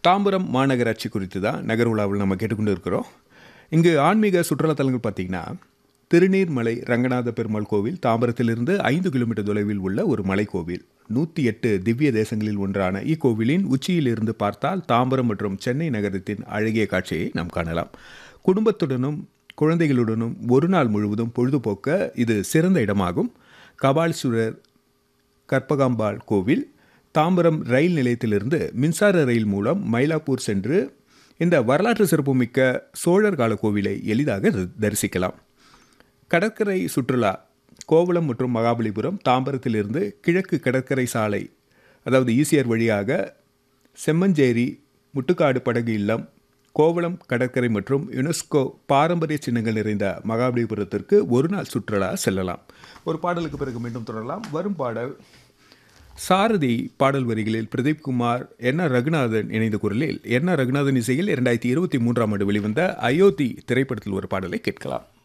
தாம்பரம் மாநகராட்சி குறித்து தான் நகர் உலாவில் நம்ம கேட்டுக்கொண்டு இருக்கிறோம் இங்கு ஆன்மீக சுற்றுலாத்தலங்கள் பார்த்திங்கன்னா திருநீர்மலை ரங்கநாத பெருமாள் கோவில் தாம்பரத்திலிருந்து ஐந்து கிலோமீட்டர் தொலைவில் உள்ள ஒரு மலைக்கோவில் நூற்றி எட்டு திவ்ய தேசங்களில் ஒன்றான இக்கோவிலின் உச்சியிலிருந்து பார்த்தால் தாம்பரம் மற்றும் சென்னை நகரத்தின் அழகிய காட்சியை நாம் காணலாம் குடும்பத்துடனும் குழந்தைகளுடனும் ஒரு நாள் முழுவதும் பொழுதுபோக்க இது சிறந்த இடமாகும் கபாலீஸ்வரர் கற்பகாம்பாள் கோவில் தாம்பரம் ரயில் நிலையத்திலிருந்து மின்சார ரயில் மூலம் மயிலாப்பூர் சென்று இந்த வரலாற்று சிறப்புமிக்க சோழர் கால கோவிலை எளிதாக த- தரிசிக்கலாம் கடற்கரை சுற்றுலா கோவளம் மற்றும் மகாபலிபுரம் தாம்பரத்திலிருந்து கிழக்கு கடற்கரை சாலை அதாவது ஈசிஆர் வழியாக செம்மஞ்சேரி முட்டுக்காடு படகு இல்லம் கோவளம் கடற்கரை மற்றும் யுனெஸ்கோ பாரம்பரிய சின்னங்கள் நிறைந்த மகாபலிபுரத்திற்கு ஒரு நாள் சுற்றுலா செல்லலாம் ஒரு பாடலுக்கு பிறகு மீண்டும் தொடரலாம் வரும் பாடல் சாரதி பாடல் வரிகளில் பிரதீப் குமார் என் ஆர் ரகுநாதன் இணைந்த குரலில் என் ஆர் ரகுநாதன் இசையில் இரண்டாயிரத்தி இருபத்தி மூன்றாம் ஆண்டு வெளிவந்த அயோத்தி திரைப்படத்தில் ஒரு பாடலை கேட்கலாம்